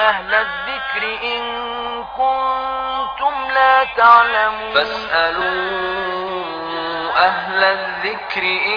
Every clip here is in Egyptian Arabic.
أهل الذكر إن كنتم لا تعلمون فاسألوا أهل الذكر إن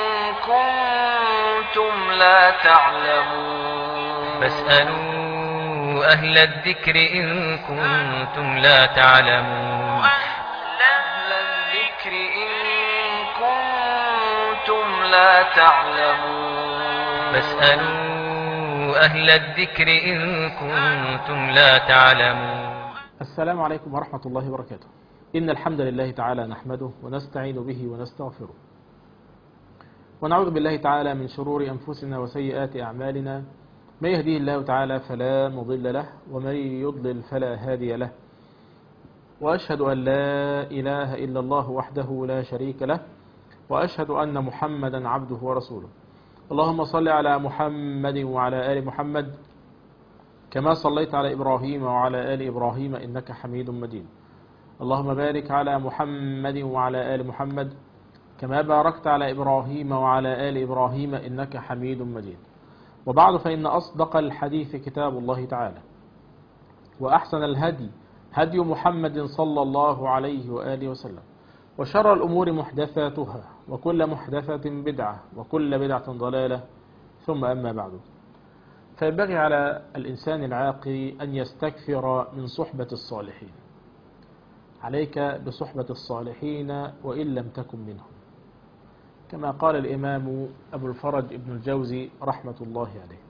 كنتم لا تعلمون فاسألوا أهل الذكر إن كنتم لا تعلمون أهل الذكر إن كنتم لا تعلمون فاسألوا أهل الذكر إن كنتم لا تعلمون السلام عليكم ورحمة الله وبركاته إن الحمد لله تعالى نحمده ونستعين به ونستغفره ونعوذ بالله تعالى من شرور أنفسنا وسيئات أعمالنا من يهديه الله تعالى فلا مضل له ومن يضلل فلا هادي له وأشهد أن لا إله إلا الله وحده لا شريك له وأشهد أن محمدا عبده ورسوله اللهم صل على محمد وعلى آل محمد كما صليت على إبراهيم وعلى آل إبراهيم إنك حميد مجيد اللهم بارك على محمد وعلى آل محمد كما باركت على إبراهيم وعلى آل إبراهيم إنك حميد مجيد وبعد فإن أصدق الحديث كتاب الله تعالى وأحسن الهدي هدي محمد صلى الله عليه وآله وسلم وشر الأمور محدثاتها وكل محدثة بدعة وكل بدعة ضلالة ثم أما بعد فينبغي على الإنسان العاقل أن يستكثر من صحبة الصالحين عليك بصحبة الصالحين وإن لم تكن منهم كما قال الإمام أبو الفرج ابن الجوزي رحمة الله عليه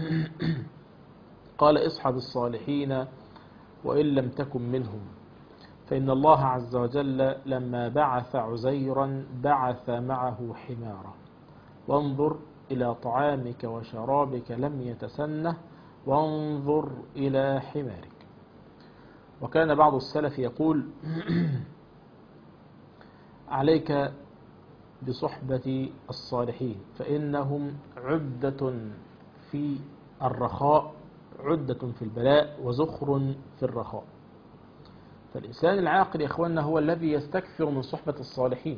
قال اصحب الصالحين وإن لم تكن منهم فإن الله عز وجل لما بعث عزيرا بعث معه حمارا وانظر إلى طعامك وشرابك لم يتسنه وانظر إلى حمارك وكان بعض السلف يقول عليك بصحبة الصالحين فإنهم عدة في الرخاء عدة في البلاء وزخر في الرخاء فالإنسان العاقل يا إخواننا هو الذي يستكثر من صحبة الصالحين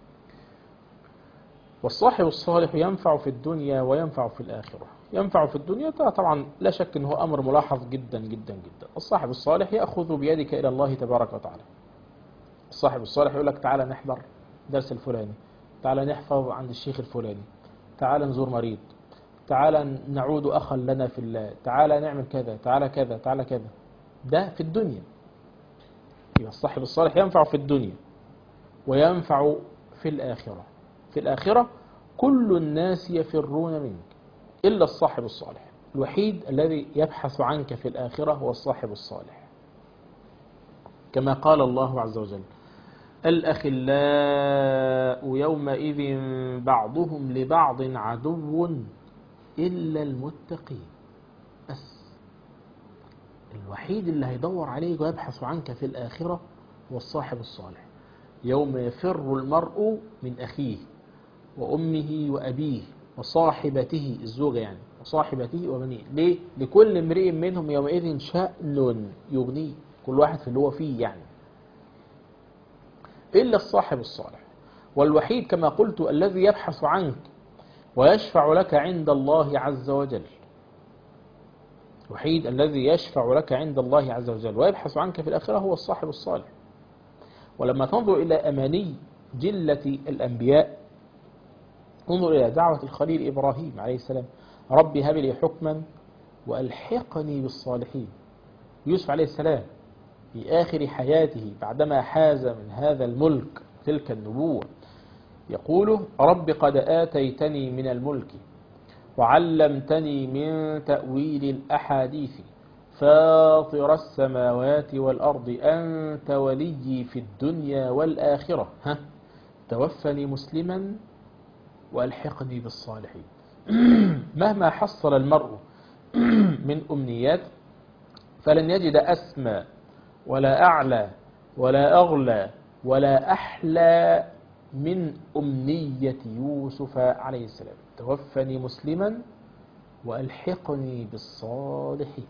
والصاحب الصالح ينفع في الدنيا وينفع في الآخرة ينفع في الدنيا طبعا لا شك أنه أمر ملاحظ جدا جدا جدا الصاحب الصالح يأخذ بيدك إلى الله تبارك وتعالى الصاحب الصالح يقول لك تعالى نحضر درس الفلاني تعالى نحفظ عند الشيخ الفلاني تعالى نزور مريض تعالى نعود أخا لنا في الله تعالى نعمل كذا تعالى كذا تعالى كذا ده في الدنيا يبقى الصاحب الصالح ينفع في الدنيا وينفع في الآخرة في الآخرة كل الناس يفرون منك إلا الصاحب الصالح الوحيد الذي يبحث عنك في الآخرة هو الصاحب الصالح كما قال الله عز وجل الأخلاء يومئذ بعضهم لبعض عدو إلا المتقين بس الوحيد اللي هيدور عليك ويبحث عنك في الآخرة هو الصاحب الصالح يوم يفر المرء من أخيه وأمه وأبيه وصاحبته الزوجة يعني وصاحبته وبنيه ليه؟ لكل امرئ منهم يومئذ شأن يغنيه كل واحد في اللي هو فيه يعني إلا الصاحب الصالح والوحيد كما قلت الذي يبحث عنك ويشفع لك عند الله عز وجل الوحيد الذي يشفع لك عند الله عز وجل ويبحث عنك في الآخرة هو الصاحب الصالح ولما تنظر إلى أماني جلة الأنبياء انظر إلى دعوة الخليل إبراهيم عليه السلام رب هب لي حكما وألحقني بالصالحين يوسف عليه السلام في آخر حياته بعدما حاز من هذا الملك تلك النبوة يقول رب قد آتيتني من الملك وعلمتني من تأويل الأحاديث فاطر السماوات والأرض أنت ولي في الدنيا والآخرة ها توفني مسلما وألحقني بالصالحين مهما حصل المرء من أمنيات فلن يجد أسمى ولا أعلى ولا أغلى ولا أحلى من أمنية يوسف عليه السلام توفني مسلما وألحقني بالصالحين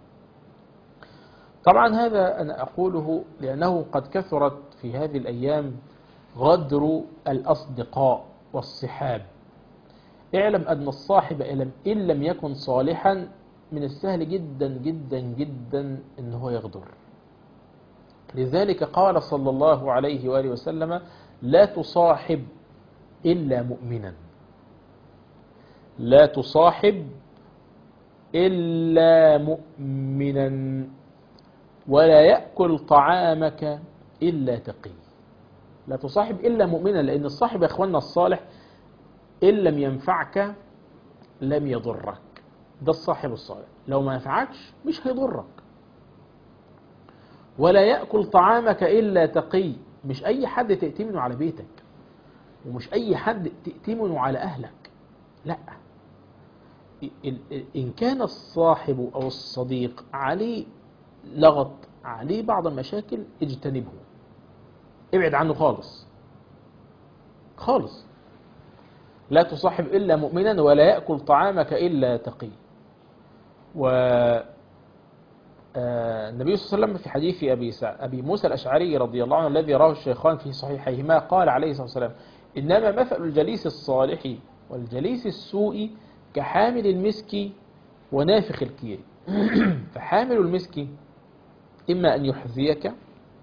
طبعا هذا أنا أقوله لأنه قد كثرت في هذه الأيام غدر الأصدقاء والصحاب اعلم أن الصاحب إن لم يكن صالحا من السهل جدا جدا جدا ان هو يغدر لذلك قال صلى الله عليه وآله وسلم لا تصاحب إلا مؤمنا لا تصاحب إلا مؤمنا ولا يأكل طعامك إلا تقي لا تصاحب إلا مؤمنا لأن الصاحب يا أخواننا الصالح إن لم ينفعك لم يضرك ده الصاحب الصالح لو ما نفعكش مش هيضرك ولا يأكل طعامك إلا تقي مش أي حد تأتمنه على بيتك ومش أي حد تأتمنه على أهلك لا إن كان الصاحب أو الصديق عليه لغط عليه بعض المشاكل اجتنبه ابعد عنه خالص خالص لا تصاحب إلا مؤمنا ولا يأكل طعامك إلا تقي و النبي صلى الله عليه وسلم في حديث أبي, أبي موسى الأشعري رضي الله عنه الذي رواه الشيخان في صحيحيهما قال عليه الصلاة والسلام إنما مثل الجليس الصالح والجليس السوء كحامل المسك ونافخ الكير فحامل المسك إما أن يحذيك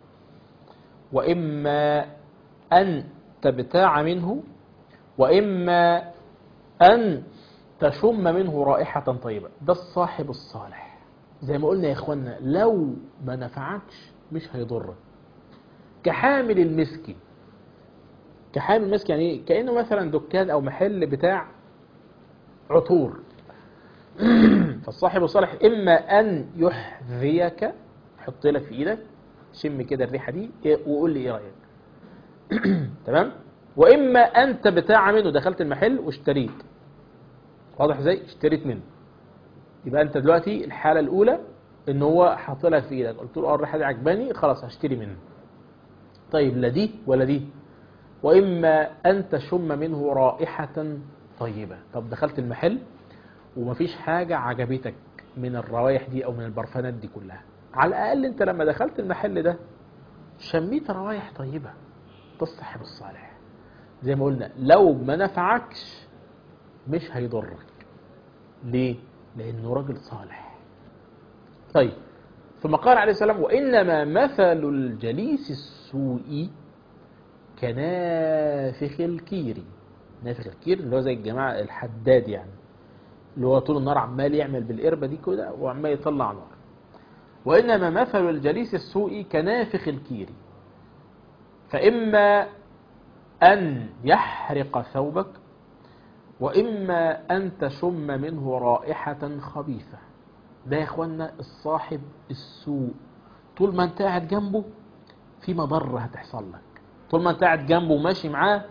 وإما أن تبتاع منه وإما أن تشم منه رائحة طيبة ده الصاحب الصالح زي ما قلنا يا إخوانا لو ما نفعكش مش هيضرك كحامل المسك كحامل المسك يعني كأنه مثلا دكان أو محل بتاع عطور فالصاحب الصالح إما أن يحذيك يحط لك في إيدك شم كده الريحة دي وقول لي إيه رأيك تمام وإما أنت بتاع منه دخلت المحل واشتريت واضح ازاي اشتريت منه يبقى أنت دلوقتي الحالة الأولى إن هو حاط لك في إيدك قلت له اه الريحة دي عجباني خلاص هشتري منه طيب لا دي ولا دي وإما أن تشم منه رائحة طيبة طب دخلت المحل ومفيش حاجة عجبتك من الروائح دي أو من البرفانات دي كلها على الأقل أنت لما دخلت المحل ده شميت روايح طيبة ده الصاحب الصالح زي ما قلنا لو ما نفعكش مش هيضرك ليه؟ لأنه راجل صالح طيب ثم قال عليه السلام وإنما مثل الجليس السوء كنافخ الكير نافخ الكير اللي هو زي الجماعة الحداد يعني اللي هو طول النهار عمال يعمل بالقربة دي كده وعمال يطلع نار وإنما مثل الجليس السوء كنافخ الكير فإما أن يحرق ثوبك وإما أن تشم منه رائحة خبيثة ده يا إخوانا الصاحب السوء طول ما أنت قاعد جنبه في مضرة هتحصل لك طول ما أنت قاعد جنبه وماشي معاه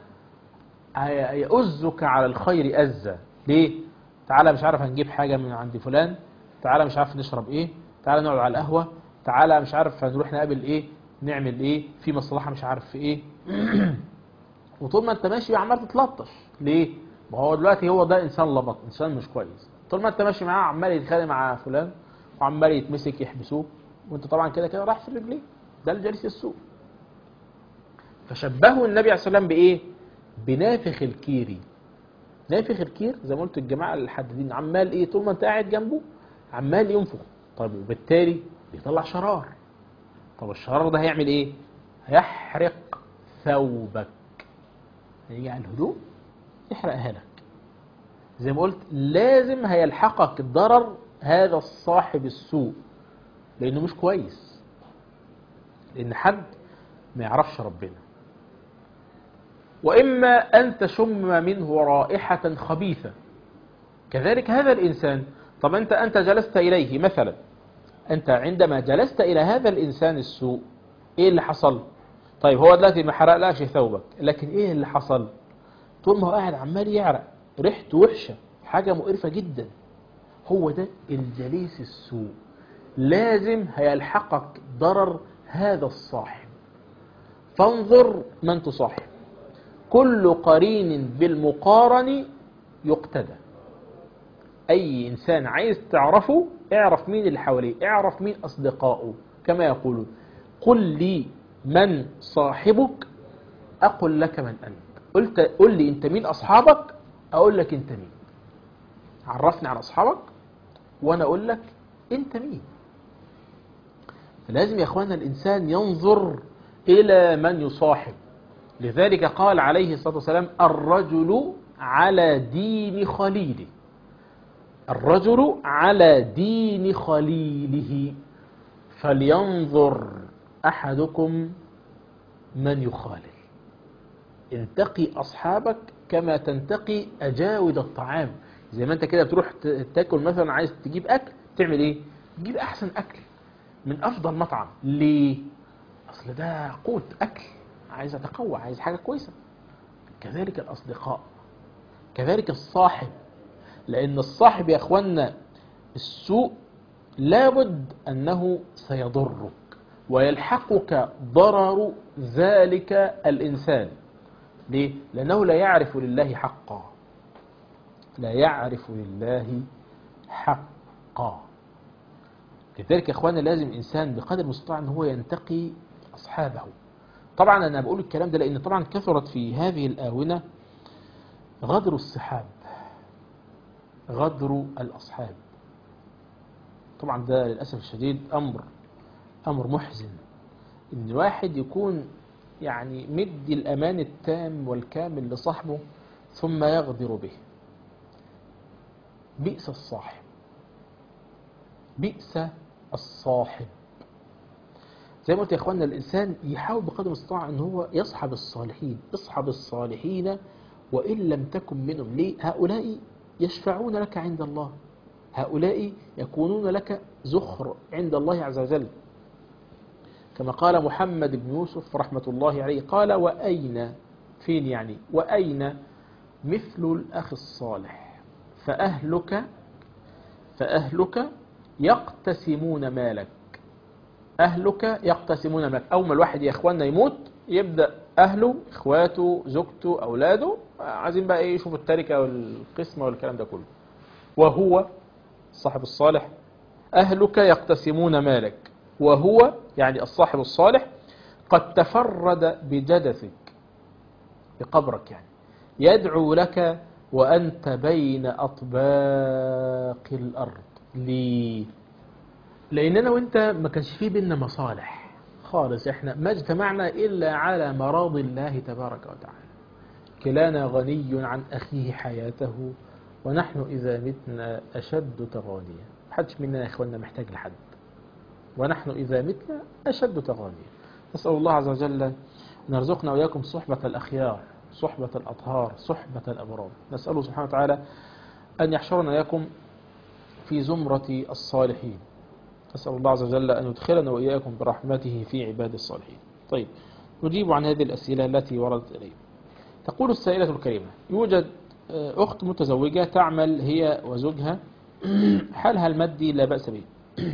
يؤزك على الخير أزة ليه؟ تعالى مش عارف هنجيب حاجة من عند فلان تعالى مش عارف نشرب ايه تعالى نقعد على القهوة تعالى مش عارف هنروح نقابل ايه نعمل ايه في مصلحة مش عارف في ايه وطول ما انت ماشي عمال تتلطش ليه ما هو دلوقتي هو ده انسان لبط انسان مش كويس طول ما انت ماشي معاه عمال يتخانق مع فلان وعمال يتمسك يحبسوه وانت طبعا كده كده رايح في رجليه ده الجليس السوء فشبهه النبي عليه الصلاه والسلام بايه بنافخ الكيري نافخ الكير زي ما قلت الجماعه الحدادين عمال ايه طول ما انت قاعد جنبه عمال ينفخ طيب وبالتالي بيطلع شرار طب الشرار ده هيعمل ايه هيحرق ثوبك هيجي على الهدوء يحرقها لك زي ما قلت لازم هيلحقك ضرر هذا الصاحب السوء لانه مش كويس لان حد ما يعرفش ربنا وإما أن تشم منه رائحة خبيثة كذلك هذا الإنسان طب أنت أنت جلست إليه مثلا أنت عندما جلست إلى هذا الإنسان السوء إيه اللي حصل طيب هو دلوقتي ما حرقلاش ثوبك لكن إيه اللي حصل طول ما هو قاعد عمال يعرق ريحته وحشة حاجة مقرفة جدا هو ده الجليس السوء لازم هيلحقك ضرر هذا الصاحب فانظر من تصاحب كل قرين بالمقارن يقتدى أي إنسان عايز تعرفه اعرف مين اللي حواليه اعرف مين أصدقائه كما يقولون قل لي من صاحبك أقول لك من أنت قلت قل لي أنت مين أصحابك أقول لك أنت مين عرفني عن أصحابك وانا اقول لك انت مين فلازم يا اخوانا الانسان ينظر الى من يصاحب لذلك قال عليه الصلاة والسلام الرجل على دين خليله الرجل على دين خليله فلينظر أحدكم من يخالل انتقي أصحابك كما تنتقي أجاود الطعام زي ما انت كده بتروح ت- تاكل مثلا عايز تجيب أكل تعمل ايه تجيب أحسن أكل من أفضل مطعم ليه أصل ده قوت أكل عايز أتقوى عايز حاجة كويسة كذلك الأصدقاء كذلك الصاحب لأن الصاحب يا أخوانا السوء لابد أنه سيضرك ويلحقك ضرر ذلك الإنسان ليه؟ لأنه لا يعرف لله حقا لا يعرف لله حقا لذلك يا أخوانا لازم الإنسان بقدر المستطاع أن هو ينتقي أصحابه طبعا أنا بقول الكلام ده لأن طبعا كثرت في هذه الآونة غدر الصحاب غدر الأصحاب طبعا ده للأسف الشديد أمر أمر محزن إن الواحد يكون يعني مدي الأمان التام والكامل لصاحبه ثم يغدر به بئس الصاحب بئس الصاحب زي ما قلت يا اخوانا الانسان يحاول بقدر المستطاع ان هو يصحب الصالحين اصحب الصالحين وان لم تكن منهم ليه هؤلاء يشفعون لك عند الله هؤلاء يكونون لك زخر عند الله عز وجل كما قال محمد بن يوسف رحمة الله عليه قال وأين فين يعني وأين مثل الأخ الصالح فأهلك فأهلك يقتسمون مالك أهلك يقتسمون مالك أول ما الواحد يا إخواننا يموت يبدأ أهله إخواته زوجته أولاده عايزين بقى إيه يشوفوا التركة والقسمة والكلام ده كله وهو الصاحب الصالح أهلك يقتسمون مالك وهو يعني الصاحب الصالح قد تفرد بجدثك بقبرك يعني يدعو لك وأنت بين أطباق الأرض ليه؟ لأننا وأنت ما كانش فيه بينا مصالح خالص احنا ما اجتمعنا إلا على مراض الله تبارك وتعالى كلانا غني عن أخيه حياته ونحن إذا متنا أشد تغانيا محدش مننا يا إخواننا محتاج لحد ونحن إذا متنا أشد تغانيا نسأل الله عز وجل أن يرزقنا وإياكم صحبة الأخيار صحبة الأطهار صحبة الأبرار نسأله سبحانه وتعالى أن يحشرنا إياكم في زمرة الصالحين نسأل الله عز وجل أن يدخلنا وإياكم برحمته في عباد الصالحين طيب نجيب عن هذه الأسئلة التي وردت إليه تقول السائلة الكريمة يوجد أخت متزوجة تعمل هي وزوجها حالها المادي لا بأس به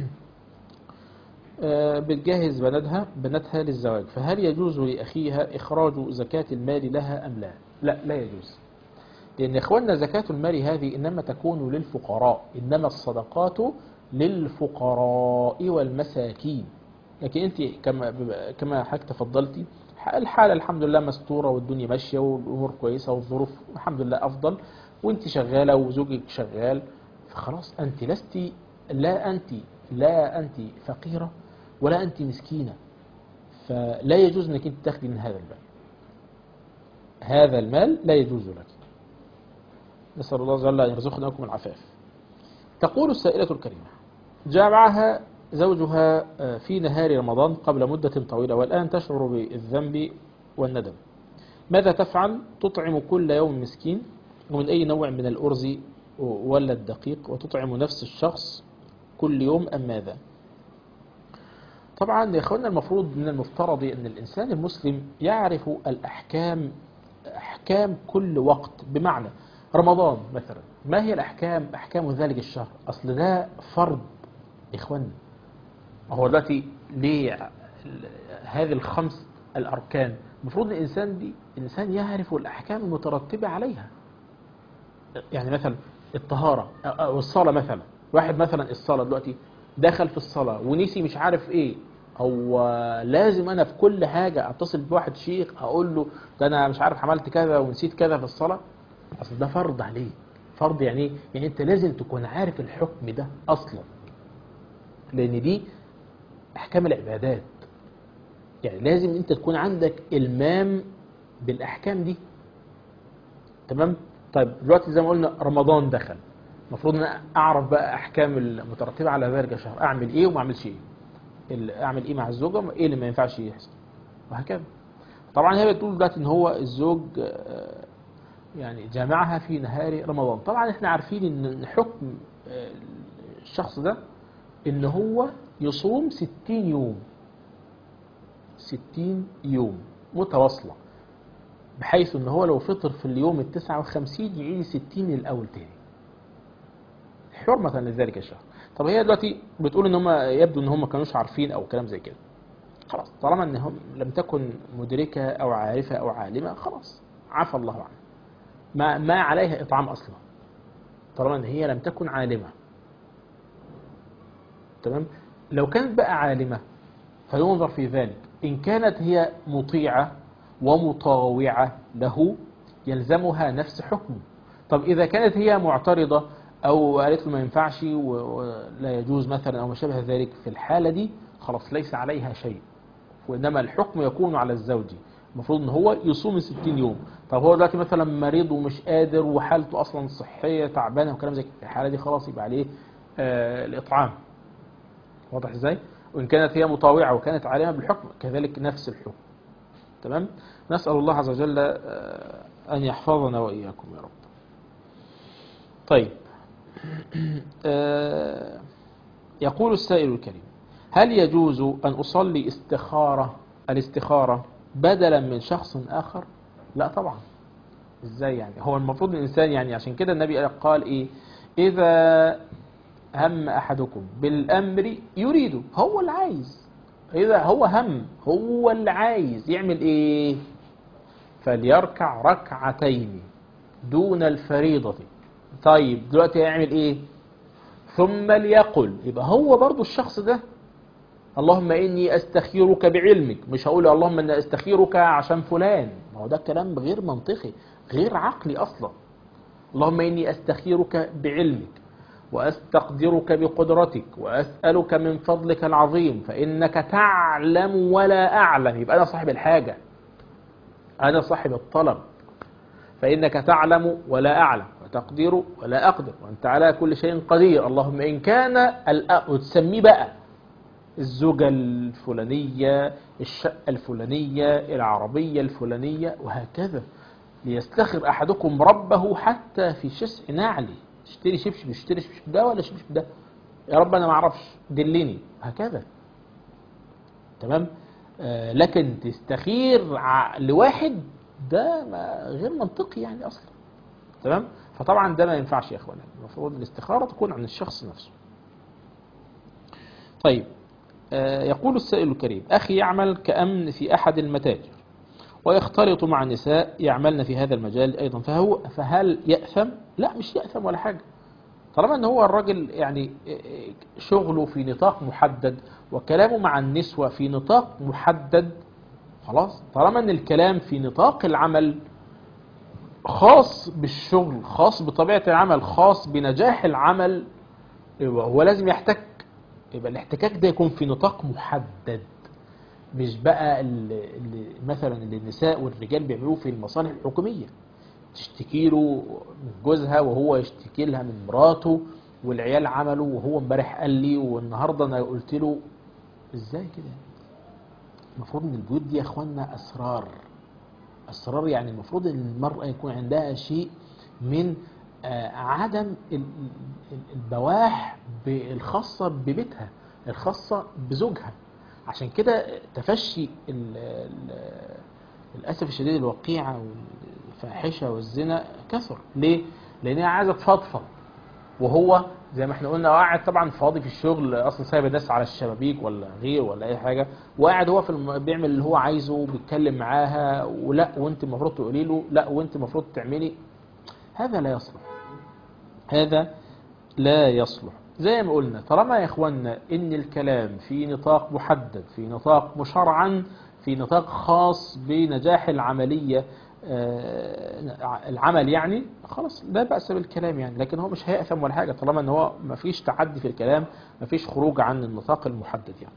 بتجهز بناتها بناتها للزواج فهل يجوز لأخيها إخراج زكاة المال لها أم لا لا لا يجوز لأن إخواننا زكاة المال هذه إنما تكون للفقراء إنما الصدقات للفقراء والمساكين لكن أنت كما كما حضرتك تفضلتي الحالة الحمد لله مستورة والدنيا ماشية والأمور كويسة والظروف الحمد لله أفضل وأنت شغالة وزوجك شغال فخلاص أنت لست لا أنت لا أنت فقيرة ولا أنت مسكينة فلا يجوز أنك أنت تاخدي من هذا المال هذا المال لا يجوز لك نسأل الله عز وجل أن يرزقناكم العفاف تقول السائلة الكريمة جاء معها زوجها في نهار رمضان قبل مدة طويلة والآن تشعر بالذنب والندم ماذا تفعل تطعم كل يوم مسكين ومن أي نوع من الأرز ولا الدقيق وتطعم نفس الشخص كل يوم أم ماذا طبعا يا أخوانا المفروض من المفترض أن الإنسان المسلم يعرف الأحكام أحكام كل وقت بمعنى رمضان مثلا ما هي الأحكام أحكام ذلك الشهر أصل ده فرض إخوانا هو دلوقتي ليه هذه الخمس الأركان المفروض الإنسان دي الإنسان يعرف الأحكام المترتبة عليها يعني مثلا الطهارة أو الصلاة مثلا واحد مثلا الصلاة دلوقتي دخل في الصلاة ونسي مش عارف ايه هو لازم انا في كل حاجة اتصل بواحد شيخ اقول له ده انا مش عارف عملت كذا ونسيت كذا في الصلاة اصل ده فرض عليك فرض يعني ايه؟ يعني انت لازم تكون عارف الحكم ده اصلا لان دي احكام العبادات يعني لازم انت تكون عندك المام بالاحكام دي تمام طيب دلوقتي زي ما قلنا رمضان دخل المفروض ان انا اعرف بقى احكام المترتبه على ذلك الشهر اعمل ايه وما اعملش ايه ال- اعمل ايه مع الزوجه ايه اللي ما ينفعش يحصل وهكذا طبعا هي بتقول دلوقتي ان هو الزوج آه، يعني جامعها في نهار رمضان طبعا احنا عارفين ان حكم آه، الشخص ده ان هو يصوم 60 يوم 60 يوم متواصلة بحيث ان هو لو فطر في اليوم ال 59 يعيد 60 الاول تاني حرمة لذلك الشهر طب هي دلوقتي بتقول ان هم يبدو ان هم ما كانوش عارفين او كلام زي كده خلاص طالما انهم لم تكن مدركة او عارفة او عالمة خلاص عفى الله عنها ما ما عليها اطعام اصلا طالما ان هي لم تكن عالمة تمام لو كانت بقى عالمة فينظر في ذلك إن كانت هي مطيعة ومطاوعة له يلزمها نفس حكمه طب إذا كانت هي معترضة أو قالت له ما ينفعش و- ولا يجوز مثلا أو ما شابه ذلك في الحالة دي خلاص ليس عليها شيء وإنما الحكم يكون على الزوج المفروض ان هو يصوم 60 يوم طب هو دلوقتي مثلا مريض ومش قادر وحالته اصلا صحيه تعبانه وكلام زي كده في الحاله دي خلاص يبقى عليه آه الاطعام واضح ازاي وان كانت هي مطاوعه وكانت عالمه بالحكم كذلك نفس الحكم تمام نسال الله عز وجل آه، ان يحفظنا واياكم يا رب طيب آه، يقول السائل الكريم هل يجوز أن أصلي استخارة الاستخارة بدلا من شخص آخر لا طبعا ازاي يعني هو المفروض الإنسان يعني عشان كده النبي قال إيه إذا هم أحدكم بالأمر يريده هو اللي عايز إذا هو هم هو اللي عايز يعمل إيه فليركع ركعتين دون الفريضة طيب دلوقتي هيعمل إيه ثم ليقل يبقى هو برضو الشخص ده اللهم إني أستخيرك بعلمك مش هقول اللهم إني أستخيرك عشان فلان ما هو ده كلام غير منطقي غير عقلي أصلا اللهم إني أستخيرك بعلمك وأستقدرك بقدرتك وأسألك من فضلك العظيم فإنك تعلم ولا أعلم يبقى أنا صاحب الحاجة أنا صاحب الطلب فإنك تعلم ولا أعلم وتقدر ولا أقدر وأنت على كل شيء قدير اللهم إن كان الأ- وتسميه بقى الزوجة الفلانية الشقة الفلانية العربية الفلانية وهكذا ليستخر أحدكم ربه حتى في شسع نعلي تشتري شبشب اشتري شبشب ده ولا شبشب ده يا رب أنا ما أعرفش دلني هكذا تمام آه لكن تستخير ع- لواحد ده ما غير منطقي يعني أصلا تمام فطبعا ده ما ينفعش يا اخوانا المفروض الاستخارة تكون عن الشخص نفسه طيب آه، يقول السائل الكريم أخي يعمل كأمن في أحد المتاجر ويختلط مع نساء يعملن في هذا المجال أيضا فهو فهل يأثم؟ لا مش يأثم ولا حاجة طالما ان هو الراجل يعني شغله في نطاق محدد وكلامه مع النسوة في نطاق محدد خلاص طالما ان الكلام في نطاق العمل خاص بالشغل خاص بطبيعة العمل خاص بنجاح العمل يبقى هو لازم يحتك يبقى الاحتكاك ده يكون في نطاق محدد مش بقى اللي اللي مثلا اللي النساء والرجال بيعملوه في المصالح الحكومية تشتكي له من جوزها وهو يشتكي لها من مراته والعيال عملوا وهو امبارح قال لي والنهارده انا قلت له ازاي كده المفروض ان البيوت دي يا اخوانا اسرار اسرار يعني المفروض ان المرأة يكون عندها شيء من آه، عدم ال- ال- البواح ب- الخاصة ببيتها الخاصة بزوجها عشان كده تفشي ال- ال- للأسف الشديد الوقيعة والفاحشة والزنا كثر ليه؟ لأنها عايزة تفضفض وهو زي ما احنا قلنا قاعد طبعا فاضي في الشغل اصلا سايب الناس على الشبابيك ولا غير ولا اي حاجه وقاعد هو في الم... بيعمل اللي هو عايزه بيتكلم معاها ولا وانت المفروض تقولي له لا وانت المفروض تعملي هذا لا يصلح هذا لا يصلح زي ما قلنا طالما يا اخوانا ان الكلام في نطاق محدد في نطاق مشرعا في نطاق خاص بنجاح العملية آه، العمل يعني خلاص لا بأس بالكلام يعني لكن هو مش هيأثم ولا حاجة طالما ان هو ما فيش تعدي في الكلام ما فيش خروج عن النطاق المحدد يعني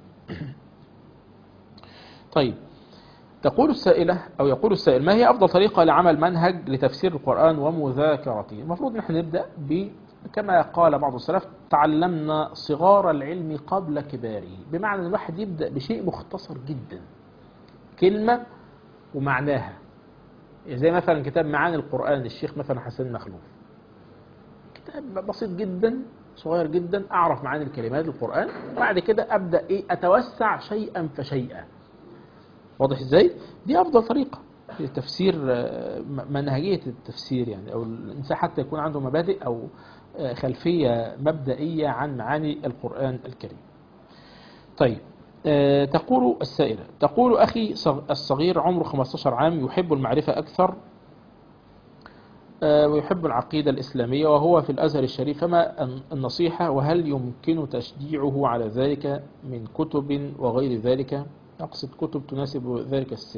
طيب تقول السائلة أو يقول السائل ما هي أفضل طريقة لعمل منهج لتفسير القرآن ومذاكرته المفروض نحن نبدأ ب كما قال بعض السلف تعلمنا صغار العلم قبل كباره بمعنى أن الواحد يبدأ بشيء مختصر جدا كلمة ومعناها زي مثلا كتاب معاني القرآن للشيخ مثلا حسن مخلوف كتاب بسيط جدا صغير جدا أعرف معاني الكلمات القرآن وبعد كده أبدأ إيه أتوسع شيئا فشيئا واضح ازاي دي افضل طريقه في تفسير آه، م- منهجيه التفسير يعني او الانسان حتى يكون عنده مبادئ او آه، خلفيه مبدئيه عن معاني القران الكريم طيب آه، تقول السائله تقول اخي صغ- الصغير عمره 15 عام يحب المعرفه اكثر آه، ويحب العقيدة الإسلامية وهو في الأزهر الشريف فما الن- النصيحة وهل يمكن تشجيعه على ذلك من كتب وغير ذلك أقصد كتب تناسب ذلك السن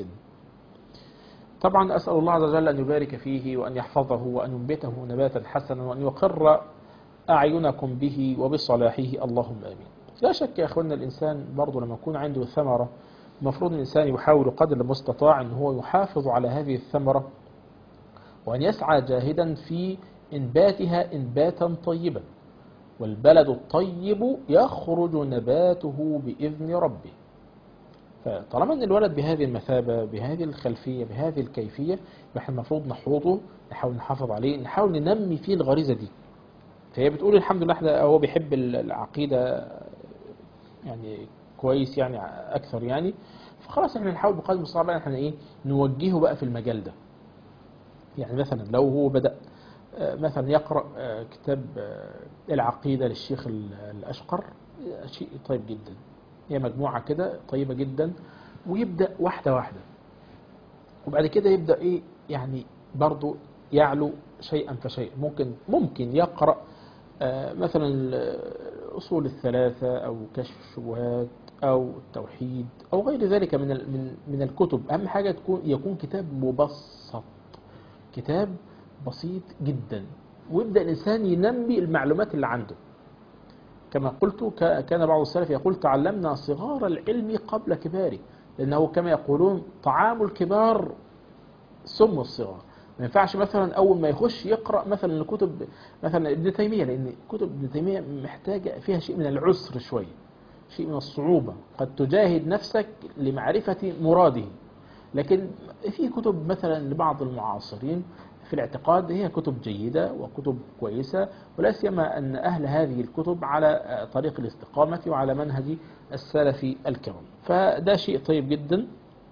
طبعا أسأل الله عز وجل أن يبارك فيه وأن يحفظه وأن ينبته نباتا حسنا وأن يقر أعينكم به وبصلاحه اللهم آمين لا شك يا أخوانا الإنسان برضه لما يكون عنده ثمرة المفروض الإنسان يحاول قدر المستطاع أن هو يحافظ على هذه الثمرة وأن يسعى جاهدا في إنباتها إنباتا طيبا والبلد الطيب يخرج نباته بإذن ربه فطالما ان الولد بهذه المثابه بهذه الخلفيه بهذه الكيفيه احنا المفروض نحوطه نحاول نحافظ عليه نحاول ننمي فيه الغريزه دي فهي بتقول الحمد لله احنا هو بيحب العقيده يعني كويس يعني اكثر يعني فخلاص احنا نحاول بقدر المستطاع بقى احنا ايه نوجهه بقى في المجال ده يعني مثلا لو هو بدا آه، مثلا يقرا آه، كتاب آه، العقيده للشيخ ال- الاشقر آه، شيء طيب جدا هي مجموعة كده طيبة جدا ويبدأ واحدة واحدة وبعد كده يبدأ إيه يعني برضو يعلو شيئا فشيئا ممكن ممكن يقرأ آه، مثلا الأصول الثلاثة أو كشف الشبهات أو التوحيد أو غير ذلك من ال- من من الكتب أهم حاجة تكون يكون كتاب مبسط كتاب بسيط جدا ويبدأ الإنسان ينمي المعلومات اللي عنده كما قلت ك- كان بعض السلف يقول تعلمنا صغار العلم قبل كباره لأنه كما يقولون طعام الكبار سم الصغار ما ينفعش مثلا أول ما يخش يقرأ مثلا كتب مثلا ابن تيمية لأن كتب ابن تيمية محتاجة فيها شيء من العسر شوية شيء من الصعوبة قد تجاهد نفسك لمعرفة مراده لكن في كتب مثلا لبعض المعاصرين في الاعتقاد هي كتب جيدة وكتب كويسة ولا سيما أن أهل هذه الكتب على طريق الاستقامة وعلى منهج السلف الكرام فده شيء طيب جدا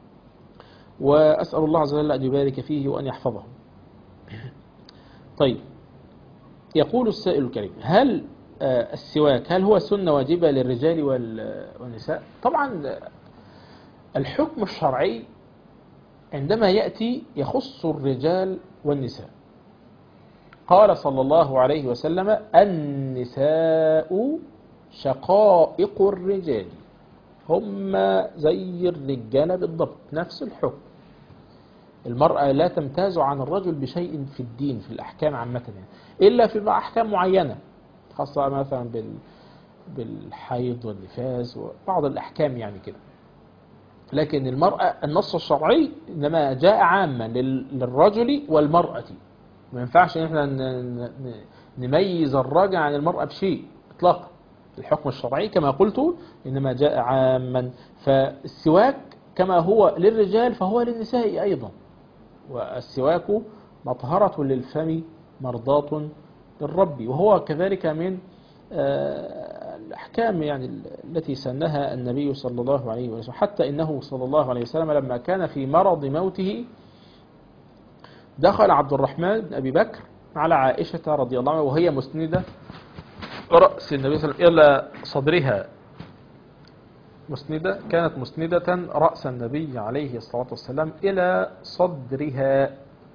وأسأل الله عز وجل أن يبارك فيه وأن يحفظه طيب يقول السائل الكريم هل آه، السواك هل هو سنة واجبة للرجال وال- والنساء طبعا آه، الحكم الشرعي عندما يأتي يخص الرجال والنساء قال صلى الله عليه وسلم النساء شقائق الرجال هم زي الرجال بالضبط نفس الحكم المرأة لا تمتاز عن الرجل بشيء في الدين في الأحكام عامة يعني إلا في أحكام معينة خاصة مثلا بال بالحيض والنفاس وبعض الأحكام يعني كده لكن المرأة النص الشرعي إنما جاء عاما لل- للرجل والمرأة ما ينفعش إن احنا ن- ن- نميز الراجل عن المرأة بشيء إطلاقا الحكم الشرعي كما قلت إنما جاء عاما فالسواك كما هو للرجال فهو للنساء أيضا والسواك مطهرة للفم مرضاة للرب وهو كذلك من آه، الأحكام يعني التي سنها النبي صلى الله عليه وسلم حتى إنه صلى الله عليه وسلم لما كان في مرض موته دخل عبد الرحمن بن أبي بكر على عائشة رضي الله عنها وهي مسندة رأس النبي صلى الله عليه وسلم إلى صدرها مسندة كانت مسندة رأس النبي عليه الصلاة والسلام إلى صدرها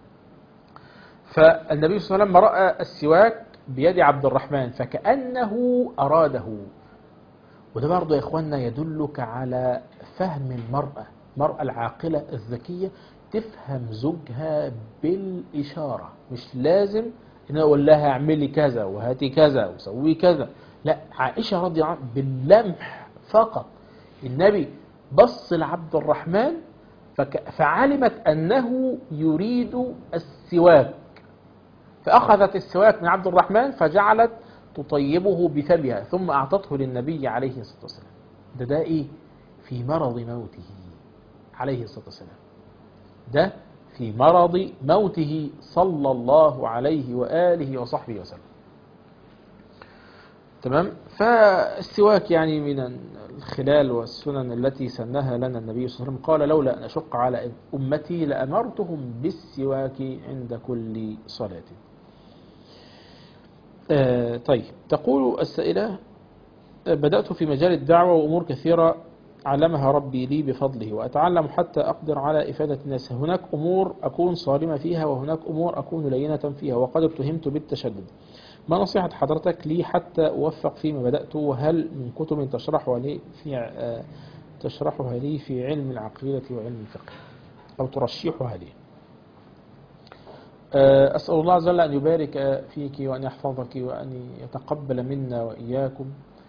فالنبي صلى الله عليه وسلم رأى السواك بيد عبد الرحمن فكأنه أراده وده برضه يا إخواننا يدلك على فهم المرأة المرأة العاقلة الذكية تفهم زوجها بالإشارة مش لازم إن أنا أقول لها اعملي كذا وهاتي كذا وسوي كذا لا عائشة رضي الله عنها باللمح فقط النبي بص لعبد الرحمن فك فعلمت أنه يريد السواك فأخذت السواك من عبد الرحمن فجعلت تطيبه بفمها ثم أعطته للنبي عليه الصلاة والسلام ده ده إيه في مرض موته عليه الصلاة والسلام ده في مرض موته صلى الله عليه وآله وصحبه وسلم تمام فالسواك يعني من الخلال والسنن التي سنها لنا النبي صلى الله عليه وسلم قال لولا أن أشق على أمتي لأمرتهم بالسواك عند كل صلاة آه طيب تقول السائلة آه، بدأت في مجال الدعوة وأمور كثيرة علمها ربي لي بفضله وأتعلم حتى أقدر على إفادة الناس هناك أمور أكون صارمة فيها وهناك أمور أكون لينة فيها وقد اتهمت بالتشدد ما نصيحة حضرتك لي حتى أوفق فيما بدأت وهل من كتب تشرحها لي في آه، تشرحها لي في علم العقيدة وعلم الفقه أو ترشحها لي آه، أسأل الله عز وجل أن يبارك فيك وأن يحفظك وأن يتقبل منا وإياكم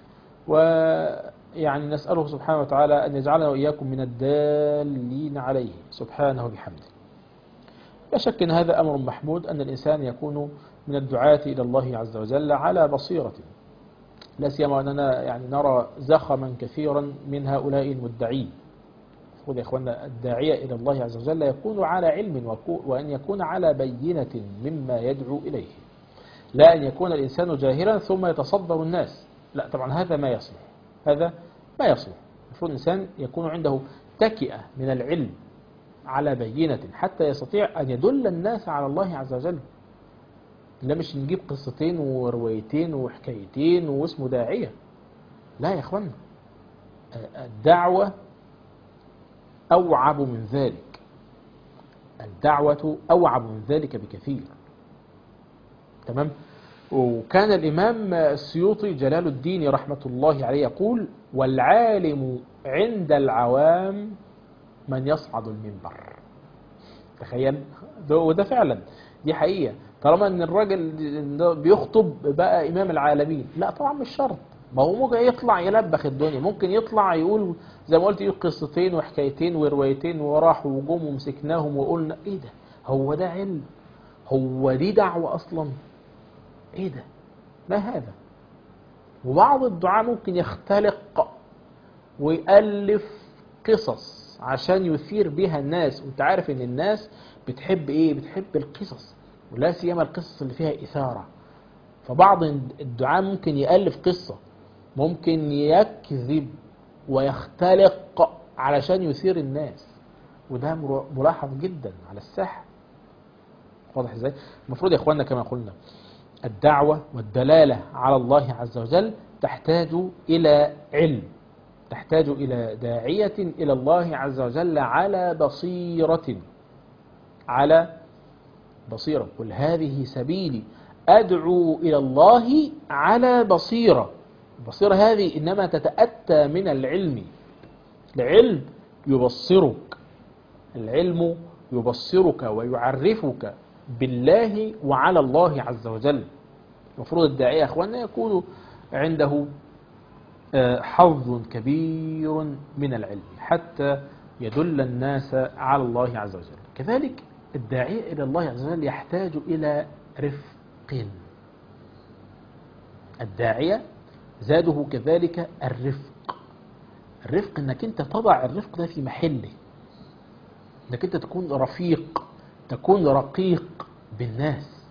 ويعني نسأله سبحانه وتعالى أن يجعلنا وإياكم من الدالين عليه سبحانه وبحمده لا شك أن هذا أمر محمود أن الإنسان يكون من الدعاة إلى الله عز وجل على بصيرة لا سيما أننا يعني نرى زخما كثيرا من هؤلاء المدعين المفروض يا إخواننا الداعية إلى الله عز وجل يكون على علم وكو- وأن يكون على بينة مما يدعو إليه لا أن يكون الإنسان جاهلا ثم يتصدر الناس لا طبعا هذا ما يصلح هذا ما يصلح المفروض الإنسان يكون عنده تكئة من العلم على بينة حتى يستطيع أن يدل الناس على الله عز وجل لا مش نجيب قصتين وروايتين وحكايتين واسمه داعية لا يا اخوانا الدعوة أوعب من ذلك الدعوة أوعب من ذلك بكثير تمام وكان الإمام السيوطي جلال الدين رحمة الله عليه يقول والعالم عند العوام من يصعد المنبر تخيل ده وده فعلا دي حقيقة طالما ان الراجل ده بيخطب بقى امام العالمين لا طبعا مش شرط ما هو ممكن يطلع يلبخ الدنيا ممكن يطلع يقول زي ما قلت يقول قصتين وحكايتين وروايتين وراحوا وجم ومسكناهم وقلنا ايه ده هو ده علم هو دي دعوة اصلا ايه ده ما هذا وبعض الدعاء ممكن يختلق ويألف قصص عشان يثير بها الناس وانت عارف ان الناس بتحب ايه بتحب القصص ولا سيما القصص اللي فيها إثارة فبعض الدعاء ممكن يألف قصة ممكن يكذب ويختلق علشان يثير الناس وده مر- ملاحظ جدا على الساحة واضح ازاي المفروض يا اخواننا كما قلنا الدعوة والدلالة على الله عز وجل تحتاج إلى علم تحتاج إلى داعية إلى الله عز وجل على بصيرة على بصيرة قل هذه سبيلي أدعو إلى الله على بصيرة البصيرة هذه إنما تتأتى من العلم العلم يبصرك العلم يبصرك ويعرفك بالله وعلى الله عز وجل المفروض الداعية يا أخوانا يكون عنده آه، حظ كبير من العلم حتى يدل الناس على الله عز وجل كذلك الداعية إلى الله عز وجل يحتاج إلى رفق الداعية زاده كذلك الرفق الرفق انك انت تضع الرفق ده في محله انك انت تكون رفيق تكون رقيق بالناس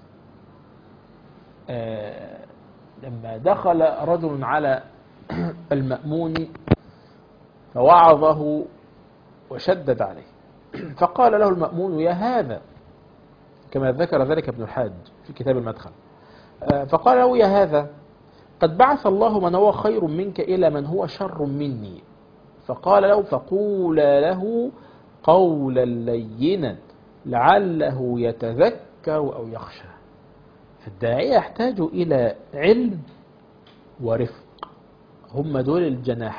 آه لما دخل رجل على المأمون فوعظه وشدد عليه فقال له المأمون يا هذا كما ذكر ذلك ابن الحاج في كتاب المدخل آه، فقال له يا هذا قد بعث الله من هو خير منك إلى من هو شر مني فقال له فقول له قولا لينا لعله يتذكر أو يخشى فالداعية يحتاج إلى علم ورفق هم دول الجناحان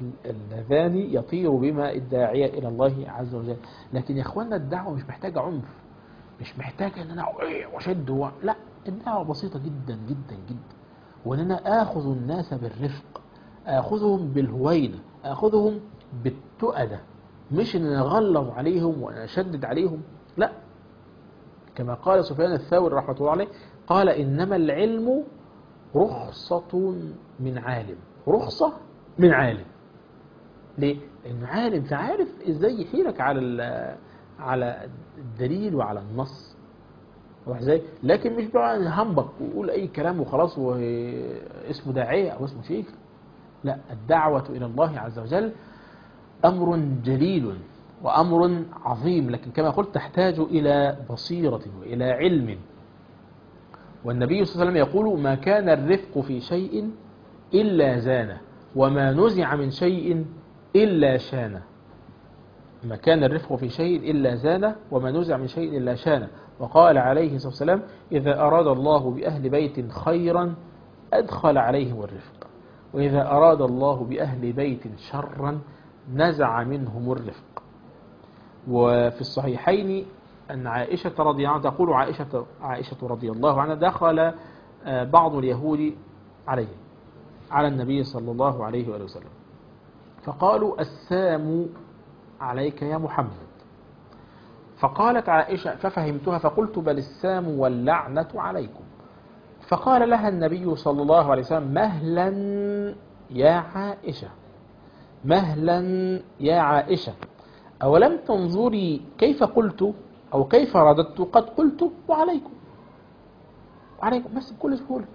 اللذان يطير بما الداعية إلى الله عز وجل لكن يا إخواننا الدعوة مش محتاجة عنف مش محتاجة أن أنا وأشد و... لا الدعوة بسيطة جدا جدا جدا وأن أنا آخذ الناس بالرفق آخذهم بالهوينة آخذهم بالتؤدة مش أن أنا أغلظ عليهم وأنا أشدد عليهم لا كما قال سفيان الثوري رحمة الله عليه قال إنما العلم رخصة من عالم رخصة من عالم ليه؟ لأنه عالم فعارف إزاي يحيلك على على الدليل وعلى النص واضح ازاي؟ لكن مش بقى هنبك ويقول أي كلام وخلاص واسمه داعية أو اسمه شيخ لا الدعوة إلى الله عز وجل أمر جليل وأمر عظيم لكن كما قلت تحتاج إلى بصيرة وإلى علم والنبي صلى الله عليه وسلم يقول ما كان الرفق في شيء إلا زانه وما نزع من شيء إلا شانه ما كان الرفق في شيء إلا زانه وما نزع من شيء إلا شانه وقال عليه الصلاة والسلام إذا أراد الله بأهل بيت خيرا أدخل عليهم الرفق وإذا أراد الله بأهل بيت شرا نزع منهم الرفق وفي الصحيحين أن عائشة رضي الله عنها تقول عائشة, عائشة رضي الله عنها دخل بعض اليهود عليه على النبي صلى الله عليه وآله وسلم فقالوا السام عليك يا محمد فقالت عائشة ففهمتها فقلت بل السام واللعنة عليكم فقال لها النبي صلى الله عليه وسلم مهلا يا عائشة مهلا يا عائشة أولم تنظري كيف قلت أو كيف رددت قد قلت وعليكم وعليكم بس بكل سهولة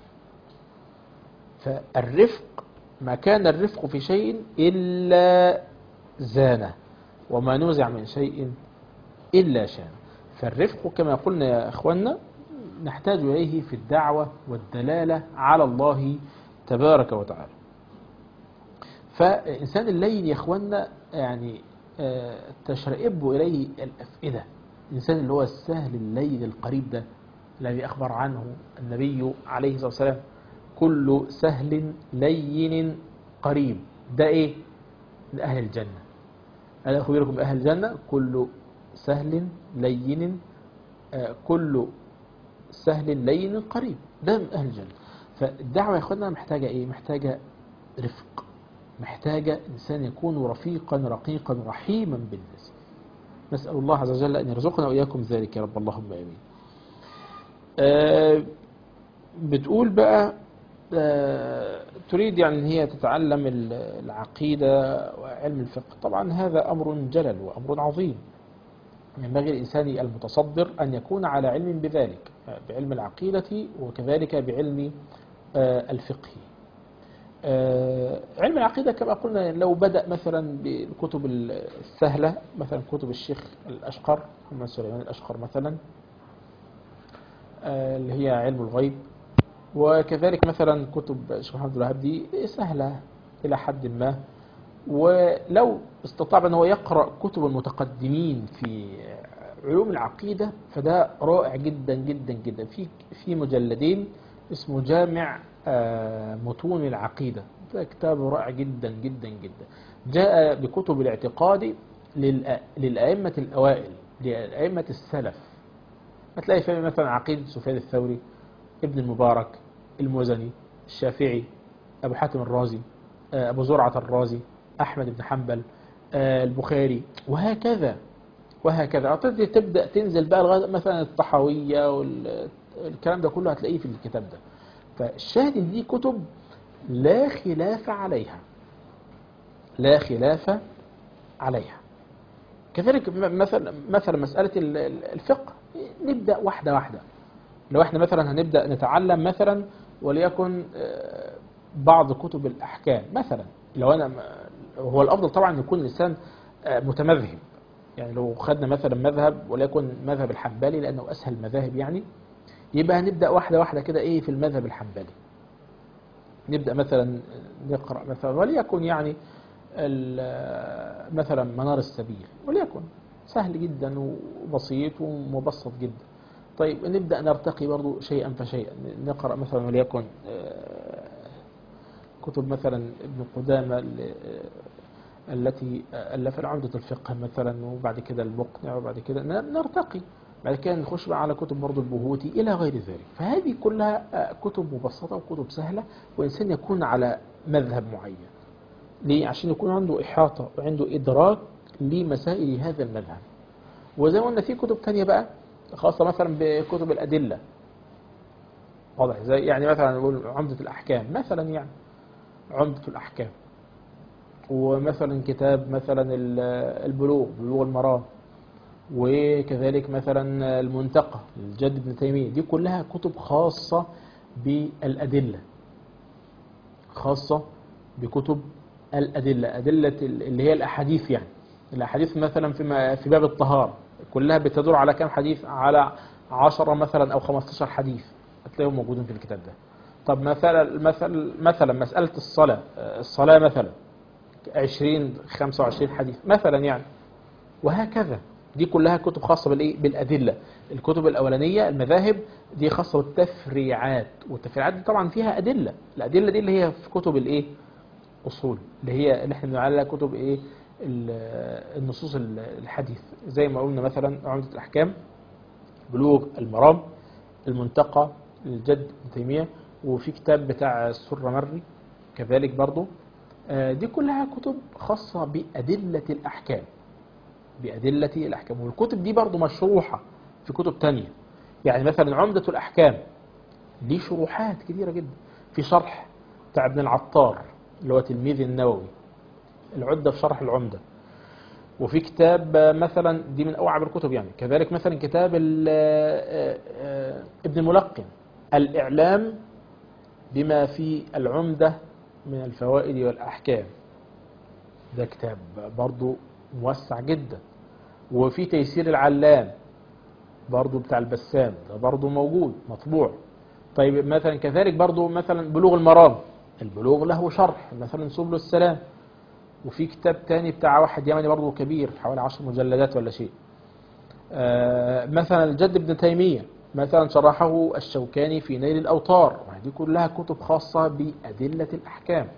فالرفق ما كان الرفق في شيء إلا زانه وما نزع من شيء إلا شان فالرفق كما قلنا يا أخوانا نحتاج إليه في الدعوة والدلالة على الله تبارك وتعالى فإنسان اللين يا أخوانا يعني تشرئب إليه الأفئدة الإنسان اللي هو السهل اللين القريب ده الذي أخبر عنه النبي عليه الصلاة والسلام كل سهل لين قريب ده إيه لأهل الجنة ألا أخبركم بأهل الجنة كل سهل لين آه كل سهل لين قريب ده من أهل الجنة فالدعوة يا أخوانا محتاجة إيه محتاجة رفق محتاجة إنسان يكون رفيقا رقيقا رحيما بالناس نسأل الله عز وجل أن يرزقنا وإياكم ذلك يا رب اللهم آمين آه بتقول بقى آه تريد يعني أن هي تتعلم العقيدة وعلم الفقه طبعا هذا أمر جلل وأمر عظيم ينبغي الإنسان المتصدر أن يكون على علم بذلك بعلم العقيدة وكذلك بعلم آه الفقه علم العقيدة كما قلنا لو بدأ مثلا بالكتب السهلة مثلا كتب الشيخ الأشقر محمد سليمان الأشقر مثلا اللي هي علم الغيب وكذلك مثلا كتب الشيخ محمد الوهاب دي سهلة إلى حد ما ولو استطاع أن هو يقرأ كتب المتقدمين في علوم العقيدة فده رائع جدا جدا جدا في في مجلدين اسمه جامع متون العقيدة ده كتاب رائع جدا جدا جدا جاء بكتب الاعتقاد للأئمة الأوائل لأئمة السلف هتلاقي فيه مثلا عقيدة سفيان الثوري ابن المبارك المزني الشافعي أبو حاتم الرازي أبو زرعة الرازي أحمد بن حنبل البخاري وهكذا وهكذا تبدأ تنزل بقى لغاية مثلا الطحاوية والكلام ده كله هتلاقيه في الكتاب ده فالشاهد ان دي كتب لا خلاف عليها لا خلاف عليها كذلك مثلا مثلا مسألة الفقه نبدأ واحدة واحدة لو احنا مثلا هنبدأ نتعلم مثلا وليكن بعض كتب الأحكام مثلا لو أنا هو الأفضل طبعا يكون الإنسان متمذهب يعني لو خدنا مثلا مذهب وليكن مذهب الحنبلي لأنه أسهل المذاهب يعني يبقى هنبدأ واحدة واحدة كده ايه في المذهب الحنبلي نبدأ مثلا نقرأ مثلا وليكن يعني مثلا منار السبيل وليكن سهل جدا وبسيط ومبسط جدا طيب نبدأ نرتقي برضو شيئا فشيئا نقرأ مثلا وليكن كتب مثلا ابن قدامة ال- التي ألف عمدة الفقه مثلا وبعد كده المقنع وبعد كده ن- نرتقي بعد كده نخش بقى على كتب برضه البهوتي إلى غير ذلك فهذه كلها آه، كتب مبسطة وكتب سهلة وإنسان يكون على مذهب معين ليه؟ عشان يكون عنده إحاطة وعنده إدراك لمسائل هذا المذهب وزي ما قلنا في كتب تانية بقى خاصة مثلا بكتب الأدلة واضح زي يعني مثلا نقول عمدة الأحكام مثلا يعني عمدة الأحكام ومثلا كتاب مثلا ال- البلوغ بلوغ المرام وكذلك مثلا المنتقى الجد ابن تيمية دي كلها كتب خاصة بالأدلة خاصة بكتب الأدلة أدلة ال- اللي هي الأحاديث يعني الأحاديث مثلا في في باب الطهارة كلها بتدور على كم حديث على 10 مثلا أو 15 حديث هتلاقيهم موجودين في الكتاب ده طب مثلا مثلا مثلا مسألة الصلاة الصلاة مثلا 20 25 حديث مثلا يعني وهكذا دي كلها كتب خاصة بالإيه؟ بالأدلة الكتب الأولانية المذاهب دي خاصة بالتفريعات والتفريعات دي طبعا فيها أدلة الأدلة دي اللي هي في كتب الإيه أصول اللي هي اللي احنا بنقول عليها كتب إيه ال- النصوص ال- الحديث زي ما قلنا مثلا عمدة الأحكام بلوغ المرام المنتقى للجد ابن تيمية وفي كتاب بتاع السر مري كذلك برضو آه، دي كلها كتب خاصة بأدلة الأحكام بأدلة الأحكام والكتب دي برضو مشروحة في كتب تانية يعني مثلا عمدة الأحكام ليه شروحات كثيرة جدا في شرح بتاع ابن العطار اللي هو تلميذ النووي العدة في شرح العمدة وفي كتاب آه، مثلا دي من أوعب الكتب يعني كذلك مثلا كتاب ال- آه، آه، ابن الملقن الإعلام بما في العمدة من الفوائد والأحكام ده كتاب برضو موسع جدا وفي تيسير العلام برضو بتاع البسام ده برضو موجود مطبوع طيب مثلا كذلك برضو مثلا بلوغ المرام البلوغ له شرح مثلا سبل السلام وفي كتاب تاني بتاع واحد يمني برضو كبير حوالي عشر مجلدات ولا شيء آه، مثلا الجد ابن تيمية مثلا شرحه الشوكاني في نيل الأوطار دي كلها كتب خاصة بأدلة الأحكام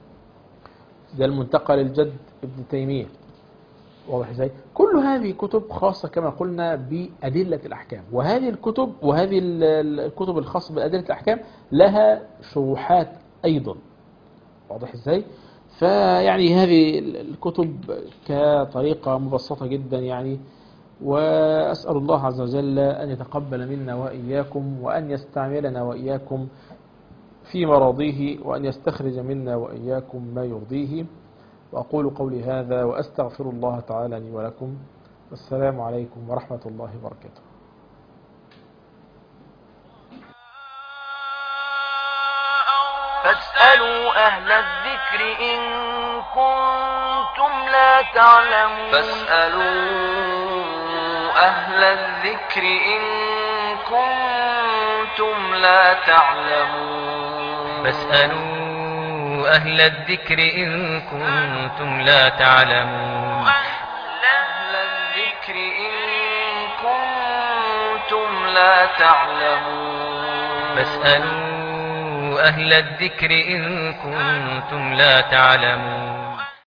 ده المنتقى للجد ابن تيمية واضح ازاي كل هذه كتب خاصة كما قلنا بأدلة الأحكام وهذه الكتب وهذه ال- ال- الكتب الخاصة بأدلة الأحكام لها شروحات أيضا واضح ازاي فيعني هذه ال- الكتب كطريقة مبسطة جدا يعني وأسأل الله عز وجل أن يتقبل منا وإياكم وأن يستعملنا وإياكم في مراضيه وأن يستخرج منا وإياكم ما يرضيه وأقول قولي هذا وأستغفر الله تعالى لي ولكم والسلام عليكم ورحمة الله وبركاته فاسألوا أهل الذكر إن كنتم لا تعلمون فاسألوا أهل الذكر إن كنتم لا تعلمون فاسألوا أهل الذكر إن كنتم لا تعلمون أهل الذكر إن كنتم لا تعلمون فاسألوا أهل الذكر إن كنتم لا تعلمون